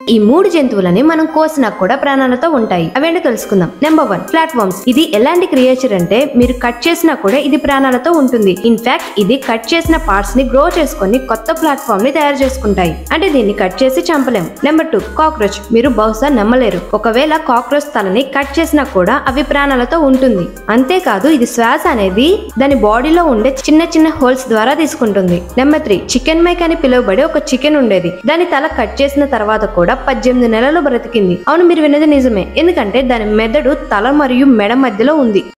ఈ మూడు జంతువులని మనం కోసినా కూడా ప్రాణాలతో ఉంటాయి అవేంటో తెలుసుకుందాం నెంబర్ వన్ ప్లాట్ఫామ్స్ ఇది ఎలాంటి క్రియేచర్ అంటే మీరు కట్ చేసినా కూడా ఇది ప్రాణాలతో ఉంటుంది ఇన్ఫాక్ట్ ఇది కట్ చేసిన పార్ట్స్ ని గ్రో చేసుకొని కొత్త ప్లాట్ఫామ్ ని తయారు చేసుకుంటాయి అంటే దీన్ని కట్ చేసి చంపలేం నెంబర్ టూ కాక్రోచ్ మీరు బహుశా నమ్మలేరు ఒకవేళ కాక్రోచ్ తలని కట్ చేసినా కూడా అవి ప్రాణాలతో ఉంటుంది అంతేకాదు ఇది శ్వాస అనేది దాని బాడీలో ఉండే చిన్న చిన్న హోల్స్ ద్వారా తీసుకుంటుంది నెంబర్ త్రీ చికెన్ మైక్ అని పిలువబడే ఒక చికెన్ ఉండేది దాని తల కట్ చేసిన తర్వాత కూడా పద్దెనిమిది నెలలు బ్రతికింది అవును మీరు విన్నది నిజమే ఎందుకంటే దాని మెదడు తల మరియు మెడ మధ్యలో ఉంది